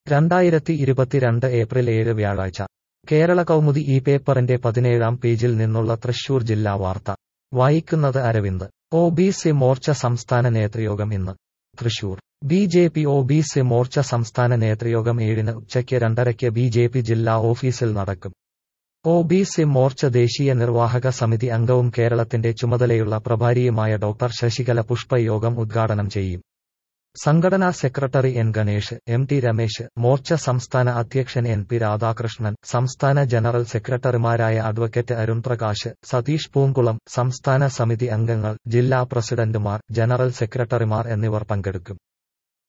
രണ്ടായിരത്തി ഇരുപത്തിരണ്ട് ഏപ്രിൽ ഏഴ് വ്യാഴാഴ്ച കേരള കൗമുദി ഈ പേപ്പറിന്റെ പതിനേഴാം പേജിൽ നിന്നുള്ള തൃശൂർ ജില്ലാ വാർത്ത വായിക്കുന്നത് Aravind O B C Morcha സംസ്ഥാന നേതൃയോഗം ഇന്ന് Thrissur B J P O B C Morcha സംസ്ഥാന നേതൃയോഗം ഏഴിന് ഉച്ചയ്ക്ക് രണ്ടരയ്ക്ക് ബി ജെ പി ജില്ലാ ഓഫീസിൽ നടക്കും ഒ ബി സി മോർച്ച ദേശീയ നിർവാഹക സമിതി അംഗവും കേരളത്തിന്റെ ചുമതലയുള്ള പ്രഭാരിയുമായ ഡോക്ടർ ശശികല പുഷ്പ യോഗം ഉദ്ഘാടനം ചെയ്യും സംഘടനാ secretary N Ganesh M T Ramesh Morcha സംസ്ഥാന അധ്യക്ഷൻ എൻ പി രാധാകൃഷ്ണൻ സംസ്ഥാന ജനറൽ സെക്രട്ടറിമാരായ അഡ്വക്കേറ്റ് അരുൺ പ്രകാശ് സതീഷ് പൂങ്കുളം സംസ്ഥാന സമിതി അംഗങ്ങൾ ജില്ലാ പ്രസിഡന്റുമാർ ജനറൽ സെക്രട്ടറിമാർ എന്നിവർ പങ്കെടുക്കും